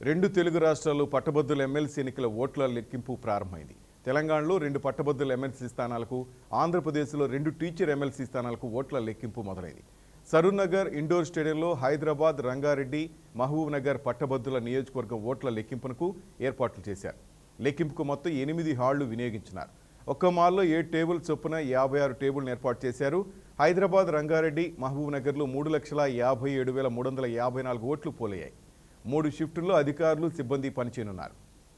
రెండు తెలుగు రాష్ట్రాల్లో పట్టభద్రుల ఎమ్మెల్సీ ఎన్నికల ఓట్ల లెక్కింపు ప్రారంభమైంది తెలంగాణలో రెండు పట్టభద్రుల ఎమ్మెల్సీ స్థానాలకు ఆంధ్రప్రదేశ్లో రెండు టీచర్ ఎమ్మెల్సీ స్థానాలకు ఓట్ల లెక్కింపు మొదలైంది సరూర్నగర్ ఇండోర్ స్టేడియంలో హైదరాబాద్ రంగారెడ్డి మహబూబ్ నగర్ పట్టభద్రుల నియోజకవర్గం ఓట్ల లెక్కింపునకు ఏర్పాట్లు చేశారు లెక్కింపుకు మొత్తం ఎనిమిది హాళ్లు వినియోగించినారు ఒక్క మాల్లో ఏడు టేబుల్ చొప్పున యాభై ఆరు టేబుల్ను ఏర్పాటు చేశారు హైదరాబాద్ రంగారెడ్డి మహబూబ్ నగర్లో మూడు లక్షల యాభై ఏడు వేల మూడు వందల యాభై నాలుగు ఓట్లు పోలయ్యాయి మూడు షిఫ్టుల్లో అధికారులు సిబ్బంది పనిచేయనున్నారు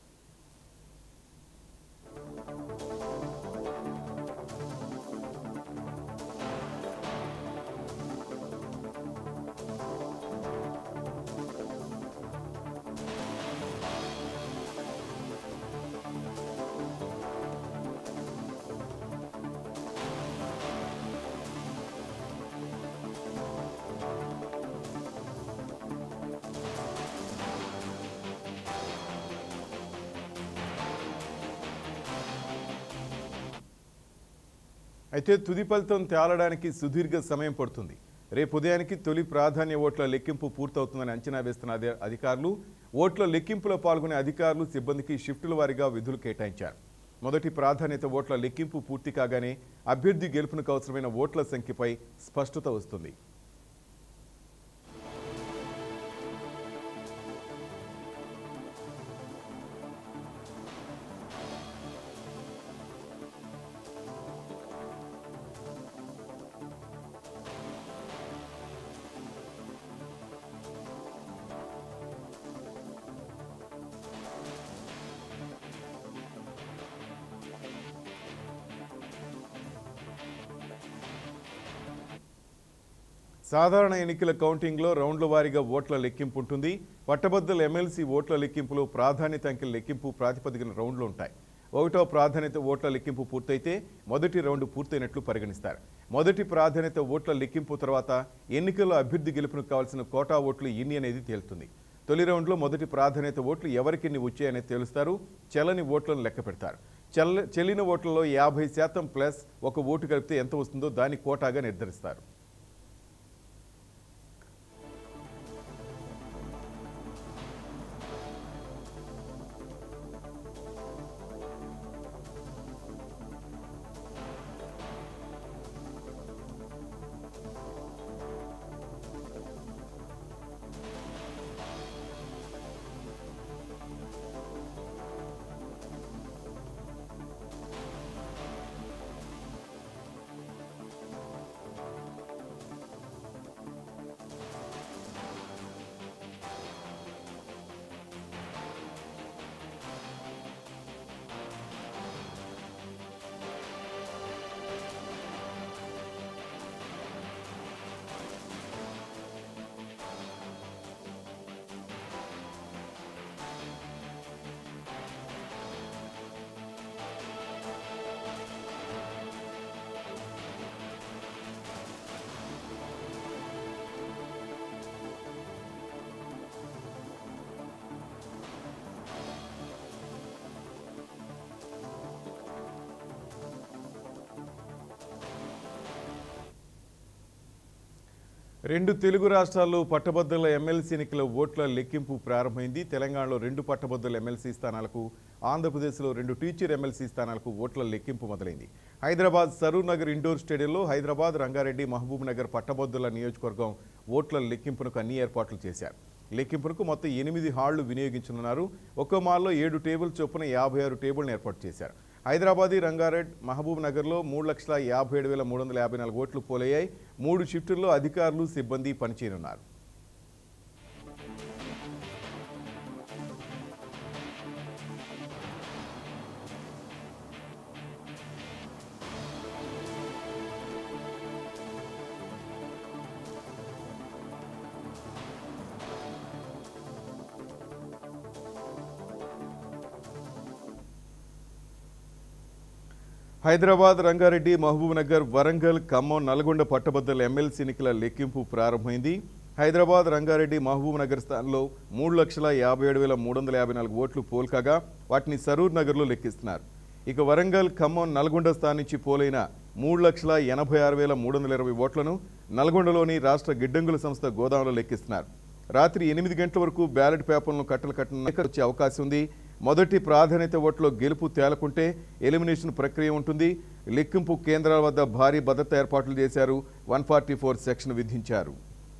అయితే తుది ఫలితం తేలడానికి సుదీర్ఘ సమయం పడుతుంది రేపు ఉదయానికి తొలి ప్రాధాన్య ఓట్ల లెక్కింపు పూర్తవుతుందని అంచనా వేస్తున్న అధి- అధికారులు ఓట్ల లెక్కింపులో పాల్గొనే అధికారులు సిబ్బందికి షిఫ్టుల వారీగా విధులు కేటాయించారు మొదటి ప్రాధాన్యత ఓట్ల లెక్కింపు పూర్తి కాగానే అభ్యర్థి గెలుపునకు అవసరమైన ఓట్ల సంఖ్యపై స్పష్టత వస్తుంది సాధారణ ఎన్నికల కౌంటింగ్లో రౌండ్ల వారీగా ఓట్ల లెక్కింపు ఉంటుంది పట్టభద్రుల ఎమ్మెల్సీ ఓట్ల లెక్కింపులో ప్రాధాన్యత అంకెల లెక్కింపు ప్రాతిపదికన రౌండ్లు ఉంటాయి ఒకటో ప్రాధాన్యత ఓట్ల లెక్కింపు పూర్తయితే మొదటి రౌండ్ పూర్తయినట్లు పరిగణిస్తారు మొదటి ప్రాధాన్యత ఓట్ల లెక్కింపు తర్వాత ఎన్నికల్లో అభ్యర్థి గెలుపునకు కావాల్సిన కోటా ఓట్లు ఎన్ని అనేది తేలుతుంది తొలి రౌండ్లో మొదటి ప్రాధాన్యత ఓట్లు ఎవరికెన్ని వచ్చాయనేది తేలుస్తారు చెల్లని ఓట్లను లెక్క పెడతారు చెల్ల చెల్లిన ఓట్లలో యాభై శాతం ప్లస్ ఒక ఓటు కలిపితే ఎంత వస్తుందో దాన్ని కోటాగా నిర్ధారిస్తారు రెండు తెలుగు రాష్ట్రాల్లో పట్టభద్రుల ఎమ్మెల్సీ ఎన్నికల ఓట్ల లెక్కింపు ప్రారంభమైంది తెలంగాణలో రెండు పట్టభద్రుల ఎమ్మెల్సీ స్థానాలకు ఆంధ్రప్రదేశ్లో రెండు టీచర్ ఎమ్మెల్సీ స్థానాలకు ఓట్ల లెక్కింపు మొదలైంది హైదరాబాద్ సరూర్ నగర్ ఇండోర్ స్టేడియంలో హైదరాబాద్ రంగారెడ్డి మహబూబ్ నగర్ పట్టభద్రుల నియోజకవర్గం ఓట్ల లెక్కింపునకు అన్ని ఏర్పాట్లు చేశారు లెక్కింపునకు మొత్తం ఎనిమిది హాళ్లు వినియోగించనున్నారు ఒక్కో మాల్లో ఏడు టేబుల్ చొప్పున యాభై ఆరు టేబుల్ను ఏర్పాటు చేశారు హైదరాబాదీ రంగారెడ్ మహబూబ్ నగర్లో మూడు లక్షల యాభై ఏడు వేల మూడు వందల యాభై నాలుగు ఓట్లు పోలయ్యాయి మూడు షిఫ్టుల్లో అధికారులు సిబ్బంది పనిచేయనున్నారు హైదరాబాద్ రంగారెడ్డి మహబూబ్ నగర్ వరంగల్ ఖమ్మం నల్గొండ పట్టభద్రుల ఎమ్మెల్సీ ఎన్నికల లెక్కింపు ప్రారంభమైంది హైదరాబాద్ రంగారెడ్డి మహబూబ్ నగర్ స్థానంలో మూడు లక్షల యాభై ఏడు వేల మూడు వందల యాభై నాలుగు ఓట్లు పోల్కాగా వాటిని సరూర్ నగర్లో లెక్కిస్తున్నారు ఇక వరంగల్ ఖమ్మం నల్గొండ స్థానం నుంచి పోలైన మూడు లక్షల ఎనభై ఆరు వేల మూడు వందల ఇరవై ఓట్లను నల్గొండలోని రాష్ట్ర గిడ్డంగుల సంస్థ గోదాంలో లెక్కిస్తున్నారు రాత్రి ఎనిమిది గంటల వరకు బ్యాలెట్ పేపర్లను కట్టలు కట్టిన వచ్చే అవకాశం ఉంది మొదటి ప్రాధాన్యత ఓట్లో గెలుపు తేలకుంటే ఎలిమినేషన్ ప్రక్రియ ఉంటుంది లెక్కింపు కేంద్రాల వద్ద భారీ భద్రతా ఏర్పాట్లు చేశారు వన్ ఫార్టీ ఫోర్ సెక్షన్ విధించారు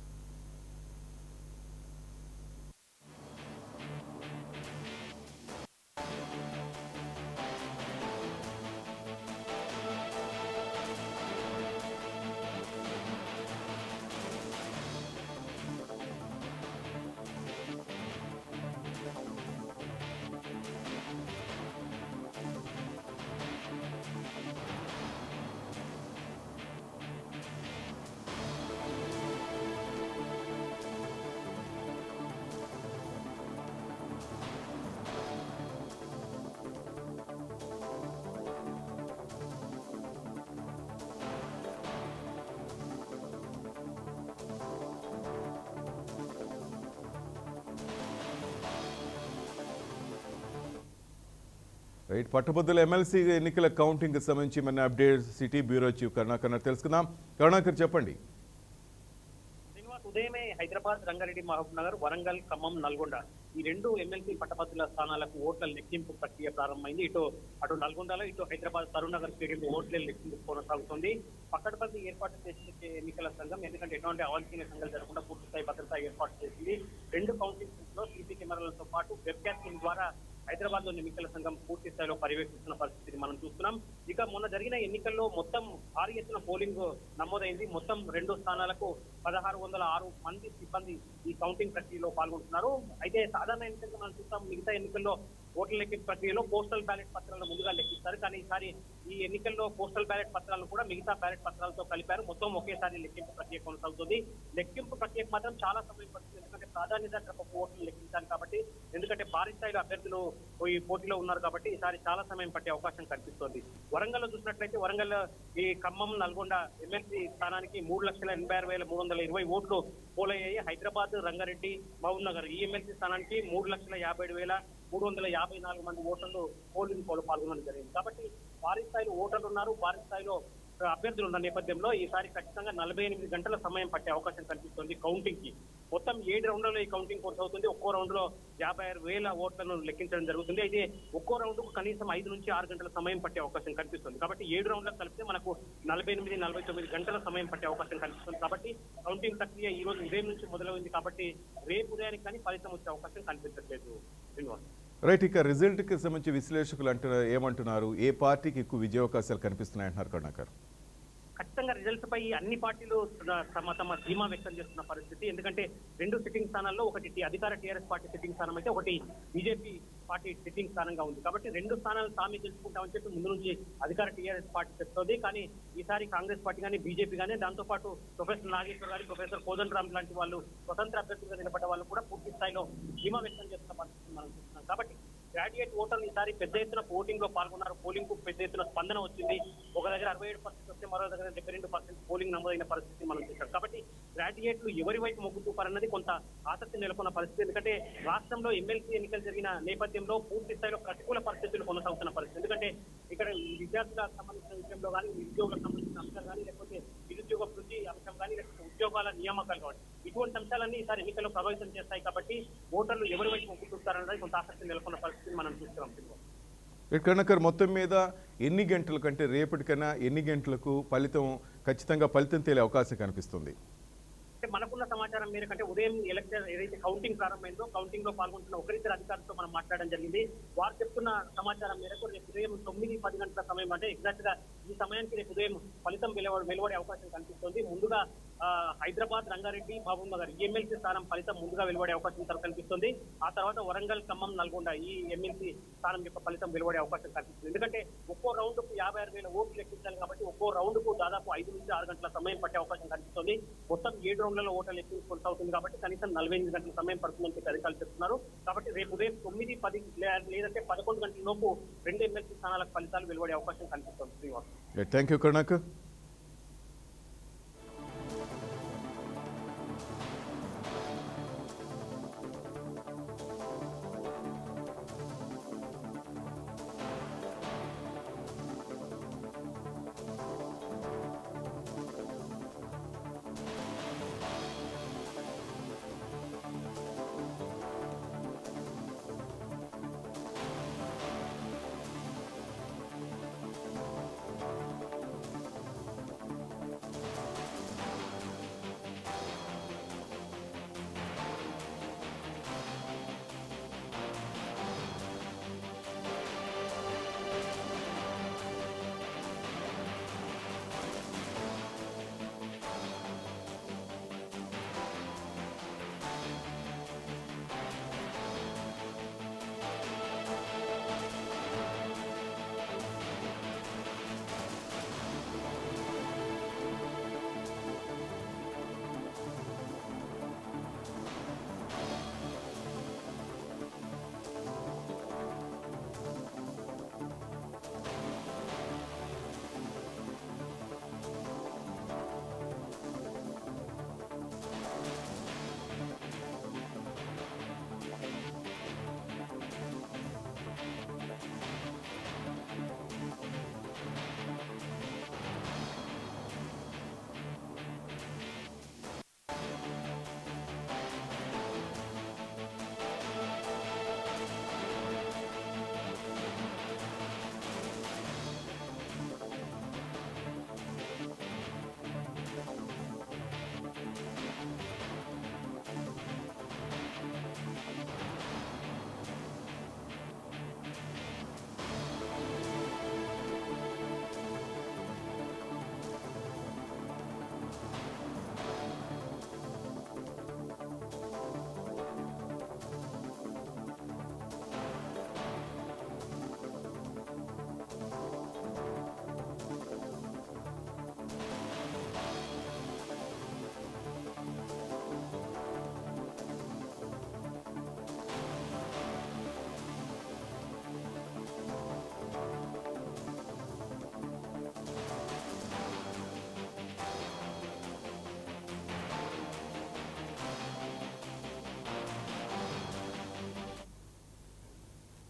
రైట్ పట్టభద్రుల ఎమ్మెల్సీ ఎన్నికల కౌంటింగ్ సంబంధించి మన update city bureau chief Karunakar తెలుసుకుందాం కరుణాకర్ చెప్పండి శ్రీనివాస్ ఉదయమే హైదరాబాద్ రంగారెడ్డి మహబూబ్ నగర్ వరంగల్ ఖమ్మం నల్గొండ ఈ రెండు ఎమ్మెల్సీ పట్టభద్రుల స్థానాలకు ఓట్ల లెక్కింపు ప్రక్రియ ప్రారంభమైంది ఇటు అటు నల్గొండలో ఇటు హైదరాబాద్ తరుణ్ నగర్ స్టేడియం ఓట్ల లెక్కింపు కొనసాగుతుంది పక్కడబంది ఏర్పాటు చేసిన ఎన్నికల సంఘం ఎందుకంటే ఎటువంటి అవాంఛనీయ సంఘాలు జరగకుండా పూర్తి స్థాయి భద్రత ఏర్పాటు చేసింది రెండు కౌంటింగ్ లో సీసీ కెమెరాలతో పాటు వెబ్కాస్టింగ్ ద్వారా హైదరాబాద్ లోని ఎన్నికల సంఘం పూర్తి స్థాయిలో పర్యవేక్షిస్తున్న పరిస్థితిని మనం చూస్తున్నాం ఇక మొన్న జరిగిన ఎన్నికల్లో మొత్తం భారీ ఎత్తున పోలింగ్ నమోదైంది మొత్తం రెండు స్థానాలకు పదహారు వందల ఆరు మంది సిబ్బంది ఈ కౌంటింగ్ ప్రక్రియలో పాల్గొంటున్నారు అయితే సాధారణ ఎన్నికల్లో మనం చూస్తాం మిగతా ఎన్నికల్లో ఓట్ల లెక్కింపు ప్రక్రియలో పోస్టల్ బ్యాలెట్ పత్రాలను ముందుగా లెక్కిస్తారు కానీ ఈసారి ఈ ఎన్నికల్లో పోస్టల్ బ్యాలెట్ పత్రాలను కూడా మిగతా బ్యాలెట్ పత్రాలతో కలిపారు మొత్తం ఒకేసారి లెక్కింపు ప్రక్రియ కొనసాగుతుంది లెక్కింపు ప్రక్రియకు మాత్రం చాలా సమయం పడుతుంది ఎందుకంటే ప్రాధాన్యత క్రమపు ఓట్లు లెక్కించాలి కాబట్టి ఎందుకంటే భారీ స్థాయిలో అభ్యర్థులు ఈ పోటీలో ఉన్నారు కాబట్టి ఈసారి చాలా సమయం పట్టే అవకాశం కనిపిస్తోంది వరంగల్ లో చూసినట్లయితే వరంగల్ ఈ ఖమ్మం నల్గొండ ఎమ్మెల్సీ స్థానానికి మూడు లక్షల ఎనభై ఆరు వేల మూడు వందల ఇరవై ఓట్లు పోలయ్యాయి హైదరాబాద్ రంగారెడ్డి మహబూబ్ నగర్ ఈ ఎమ్మెల్సీ స్థానానికి మూడు లక్షల యాభై ఏడు వేల మూడు వందల యాభై నాలుగు మంది ఓటర్లు పోలింగ్ పోలు పాల్గొనడం జరిగింది కాబట్టి భారీ స్థాయిలో ఓటర్లు ఉన్నారు భారీ స్థాయిలో అభ్యర్థులు ఉన్న నేపథ్యంలో ఈసారి ఖచ్చితంగా నలభై ఎనిమిది గంటల సమయం పట్టే అవకాశం కనిపిస్తుంది కౌంటింగ్ కి మొత్తం ఏడు రౌండ్లలో ఈ కౌంటింగ్ కొనసాగుతుంది ఒక్కో రౌండ్ లో యాభై ఆరు వేల ఓట్లను లెక్కించడం జరుగుతుంది అయితే ఒక్కో రౌండ్ కు కనీసం ఐదు నుంచి ఆరు గంటల సమయం పట్టే అవకాశం కనిపిస్తుంది కాబట్టి ఏడు రౌండ్లకు కలిపితే మనకు నలభై ఎనిమిది నలభై తొమ్మిది గంటల సమయం పట్టే అవకాశం కనిపిస్తుంది కాబట్టి కౌంటింగ్ ప్రక్రియ ఈ రోజు ఉదయం నుంచి మొదలైంది కాబట్టి రేపు ఉదయానికి కానీ ఫలితం వచ్చే అవకాశం కనిపించట్లేదు శ్రీనివాస్ రైట్ ఇక రిజల్ట్కి సంబంధించి విశ్లేషకులు అంటున్నారు ఏమంటున్నారు ఏ పార్టీకి ఎక్కువ విజయావకాశాలు కనిపిస్తున్నాయి అంటున్నారు కరుణాకర్ ఖచ్చితంగా రిజల్ట్స్ పై అన్ని పార్టీలు తమ తమ ధీమా వ్యక్తం చేస్తున్న పరిస్థితి ఎందుకంటే రెండు సిట్టింగ్ స్థానాల్లో ఒకటి టి- అధికార టీఆర్ఎస్ పార్టీ సిట్టింగ్ స్థానం అయితే ఒకటి బీజేపీ పార్టీ సిట్టింగ్ స్థానంగా ఉంది కాబట్టి రెండు స్థానాలు తామే గెలుచుకుంటామని చెప్పి ముందు నుంచి అధికార టీఆర్ఎస్ పార్టీ చెప్తోంది కానీ ఈసారి కాంగ్రెస్ పార్టీ కానీ బీజేపీ కానీ దాంతో పాటు ప్రొఫెసర్ నాగేశ్వర్ గారి ప్రొఫెసర్ కోదండ రామ్ లాంటి వాళ్ళు స్వతంత్ర అభ్యర్థులుగా నిలబడ్డ వాళ్ళు కూడా పూర్తి స్థాయిలో ధీమా వ్యక్తం చేస్తున్న పరిస్థితి మనం చూస్తున్నాం కాబట్టి గ్రాడ్యుయేట్ ఓటర్లు ఈసారి పెద్ద ఎత్తున ఓటింగ్ లో పాల్గొన్నారు పోలింగ్ కు పెద్ద ఎత్తున స్పందన వచ్చింది ఒక దగ్గర అరవై ఏడు పర్సెంట్ వస్తే మరో దగ్గర డెబ్బై రెండు పర్సెంట్ పోలింగ్ నమోదైన పరిస్థితి మనం చూసాం కాబట్టి గ్రాడ్యుయేట్లు ఎవరి వైపు మొగ్గు చూపారన్నది కొంత ఆసక్తి నెలకొన్న పరిస్థితి ఎందుకంటే రాష్ట్రంలో ఎమ్మెల్సీ ఎన్నికలు జరిగిన నేపథ్యంలో పూర్తి స్థాయిలో ప్రతికూల పరిస్థితులు కొనసాగుతున్న పరిస్థితి ఎందుకంటే ఇక్కడ ఈ విద్యార్థులకు సంబంధించిన విషయంలో కానీ నిరుద్యోగులకు సంబంధించిన అంశాలు కానీ లేకపోతే నిరుద్యోగ వృద్ధి అంశం కానీ లేకపోతే ఉద్యోగాల నియామకాలు కానీ ఇటువంటి అంశాలన్నీ ఈసారి ఎన్నికల్లో ప్రభావితం చేస్తాయి కాబట్టి ఓటర్లు ఎవరి వైపు మొగ్గు చూస్తారన్నది కొంత ఆసక్తి నెలకొన్న పరిస్థితిని మనం చూస్తున్నాం శ్రీనివాస్. రైట్ కరుణాకర్ మొత్తం మీద ఎన్ని గంటల కంటే రేపటికైనా ఎన్ని గంటలకు ఫలితం ఖచ్చితంగా ఫలితం తేలే అవకాశం కనిపిస్తుంది అంటే మనకున్న సమాచారం మేరకు అంటే ఉదయం ఎలక్షన్ ఏదైతే కౌంటింగ్ ప్రారంభమైందో కౌంటింగ్ లో పాల్గొంటున్న ఒకరిద్దరు అధికారులతో మనం మాట్లాడడం జరిగింది వారు చెప్తున్న సమాచారం మేరకు రేపు ఉదయం తొమ్మిది పది గంటల సమయం అంటే ఎగ్జాక్ట్ గా ఈ సమయానికి రేపు ఉదయం ఫలితం వెలువ వెలువడే అవకాశం కనిపిస్తుంది ముందుగా ఆ, హైదరాబాద్ రంగారెడ్డి మహబూబ్ నగర్ ఈ ఎమ్మెల్సీ స్థానం ఫలితం ముందుగా వెలువడే అవకాశం తర- కనిపిస్తుంది ఆ తర్వాత వరంగల్ ఖమ్మం నల్గొండ ఈ ఎమ్మెల్సీ స్థానం యొక్క ఫలితం వెలువడే అవకాశం కనిపిస్తుంది ఎందుకంటే ఒక్కో రౌండ్ కు యాభై ఆరు వేల ఓట్లు లెక్కించాలి కాబట్టి ఒక్కో రౌండ్ కు దాదాపు ఐదు నుంచి ఆరు గంటల సమయం పట్టే అవకాశం కనిపిస్తుంది మొత్తం ఏడు రౌండ్లలో ఓట్ల లెక్కింపు కొనసాగుతుంది కాబట్టి కనీసం నలభై ఎనిమిది గంటల సమయం పడుతుందని చెప్పి అధికారులు చెప్తున్నారు కాబట్టి రేపు ఉదయం తొమ్మిది పది లే- లేదంటే పదకొండు గంటల లోపు రెండు ఎమ్మెల్సీ స్థానాలకు ఫలితాలు వెలువడే అవకాశం కనిపిస్తుంది శ్రీనివాస్ థ్యాంక్ యూ కరుణాకర్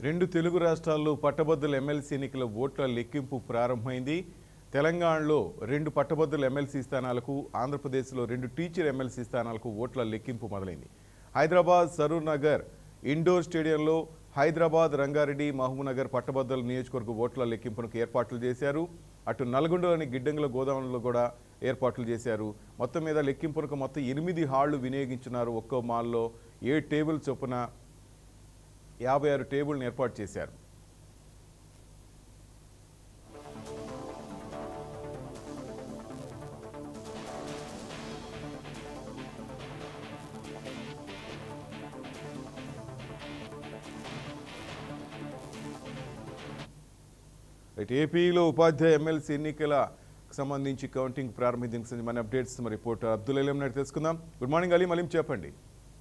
రెండు తెలుగు రాష్ట్రాల్లో పట్టభద్రుల ఎమ్మెల్సీ ఎన్నికల ఓట్ల లెక్కింపు ప్రారంభమైంది తెలంగాణలో రెండు పట్టభద్రుల ఎమ్మెల్సీ స్థానాలకు ఆంధ్రప్రదేశ్లో రెండు టీచర్ ఎమ్మెల్సీ స్థానాలకు ఓట్ల లెక్కింపు మొదలైంది హైదరాబాద్ సరూర్ నగర్ ఇండోర్ స్టేడియంలో హైదరాబాద్ రంగారెడ్డి మహబూబ్నగర్ పట్టభద్రుల నియోజకవర్గ ఓట్ల లెక్కింపునకు ఏర్పాట్లు చేశారు అటు నల్గొండలోని గిడ్డంగుల గోదాములలో కూడా ఏర్పాట్లు చేశారు మొత్తం మీద లెక్కింపునకు మొత్తం ఎనిమిది హాళ్లు వినియోగించున్నారు ఒక్కో మాల్లో ఏడు టేబుల్ చొప్పున యాభై ఆరు టేబుల్ని ఏర్పాటు చేశారు రైట్ ఏపీలో ఉపాధ్యాయ ఎమ్మెల్సీ ఎన్నికల సంబంధించి కౌంటింగ్ ప్రారంభించిన దీనికి సంబంధించి మన అప్డేట్స్ మరి రిపోర్టర్ అబ్దుల్ అలీం నాయుడు తెలుసుకుందాం గుడ్ మార్నింగ్ అలీం అలీం చెప్పండి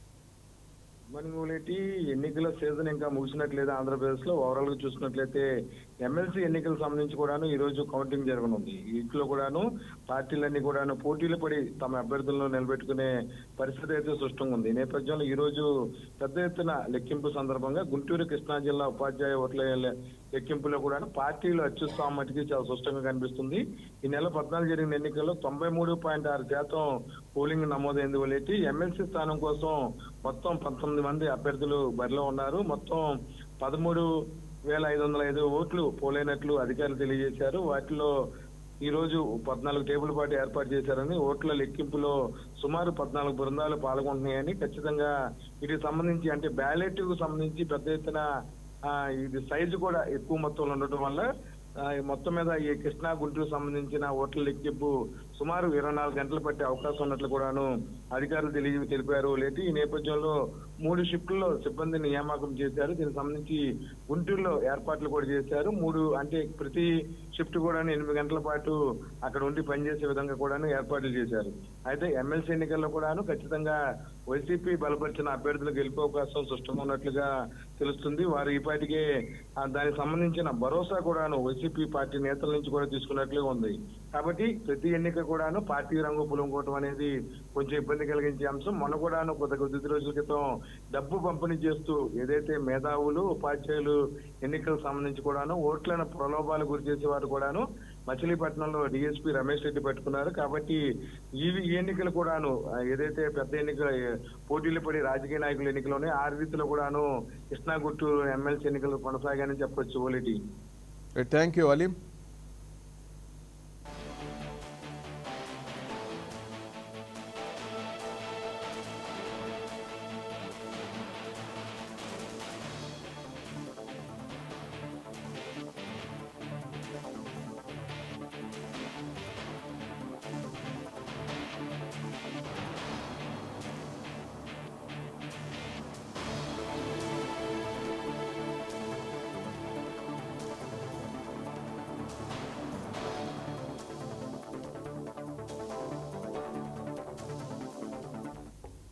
మనకి ఎన్నికల సీజన్ ఇంకా ముగిసినట్లేదు ఆంధ్రప్రదేశ్ లో ఓవరాల్ గా చూసుకున్నట్లయితే ఎమ్మెల్సీ ఎన్నికలకు సంబంధించి కూడాను ఈ రోజు కౌంటింగ్ జరగనుంది వీటిలో కూడాను పార్టీలన్నీ కూడాను పోటీలు పడి తమ అభ్యర్థులను నిలబెట్టుకునే పరిస్థితి అయితే సృష్టంగా ఉంది ఈ నేపథ్యంలో ఈ రోజు పెద్ద ఎత్తున లెక్కింపు సందర్భంగా గుంటూరు కృష్ణా జిల్లా ఉపాధ్యాయ ఓట్ల లెక్కింపులో కూడాను పార్టీలు అత్యుత్సాహం మటుకి చాలా స్పష్టంగా కనిపిస్తుంది ఈ నెల పద్నాలుగు జరిగిన ఎన్నికల్లో తొంభై మూడు పాయింట్ ఆరు శాతం పోలింగ్ నమోదైంది వాళ్ళేటి ఎమ్మెల్సీ స్థానం కోసం మొత్తం పంతొమ్మిది మంది అభ్యర్థులు బరిలో ఉన్నారు మొత్తం పదమూడు వేల ఐదు వందల ఐదు ఓట్లు పోలైనట్లు అధికారులు తెలియజేశారు వాటిలో ఈ రోజు పద్నాలుగు టేబుల్ పాటు ఏర్పాటు చేశారని ఓట్ల లెక్కింపులో సుమారు పద్నాలుగు బృందాలు పాల్గొంటున్నాయని ఖచ్చితంగా వీటికి సంబంధించి అంటే బ్యాలెట్ కు సంబంధించి పెద్ద ఎత్తున ఆ, ఇది సైజు కూడా ఎక్కువ మొత్తంలో ఉండటం వల్ల ఆ, ఈ మొత్తం మీద ఈ కృష్ణా గుంటూరు సంబంధించిన ఓట్ల లెక్కింపు సుమారు ఇరవై నాలుగు గంటలు పట్టే అవకాశం ఉన్నట్లు కూడాను అధికారులు తెలియ తెలిపారు లేటి ఈ నేపథ్యంలో మూడు షిఫ్టుల్లో సిబ్బంది నియామకం చేశారు దీనికి సంబంధించి గుంటూరులో ఏర్పాట్లు కూడా చేశారు మూడు అంటే ప్రతి షిఫ్ట్ కూడా ఎనిమిది గంటల పాటు అక్కడ ఉండి పనిచేసే విధంగా కూడాను ఏర్పాట్లు చేశారు అయితే ఎమ్మెల్సీ ఎన్నికల్లో కూడాను ఖచ్చితంగా వైసీపీ బలపరిచిన అభ్యర్థులు గెలిపే అవకాశం సృష్టంగా ఉన్నట్లుగా తెలుస్తుంది వారు ఈ పాటికే ఆ, దానికి సంబంధించిన భరోసా కూడాను వైసీపీ పార్టీ నేతల నుంచి కూడా తీసుకున్నట్లుగా ఉంది కాబట్టి ప్రతి ఎన్నిక కూడాను పార్టీ రంగు పులుముకోవటం అనేది కొంచెం ఇబ్బంది కలిగించే అంశం మొన్న కూడాను కొద్ది కొద్ది రోజుల క్రితం డబ్బు పంపిణీ చేస్తూ ఏదైతే మేధావులు ఉపాధ్యాయులు ఎన్నికలకు సంబంధించి కూడాను ఓట్లను ప్రలోభాలు గురి చేసే వారు కూడాను మచిలీపట్నంలో డిఎస్పీ రమేష్ రెడ్డి పెట్టుకున్నారు కాబట్టి ఈ ఈ ఎన్నికలు కూడాను ఆ, ఏదైతే పెద్ద ఎన్నిక పోటీలు పడి రాజకీయ నాయకుల ఎన్నికలోనే ఆ రీతిలో కూడాను కృష్ణా గుంటూరు ఎమ్మెల్సీ ఎన్నికలు కొనసాగాయని చెప్పొచ్చు ఓలిటి right thank you Aleem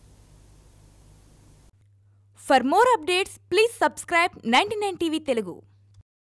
For more updates, please subscribe 99 TV Telugu.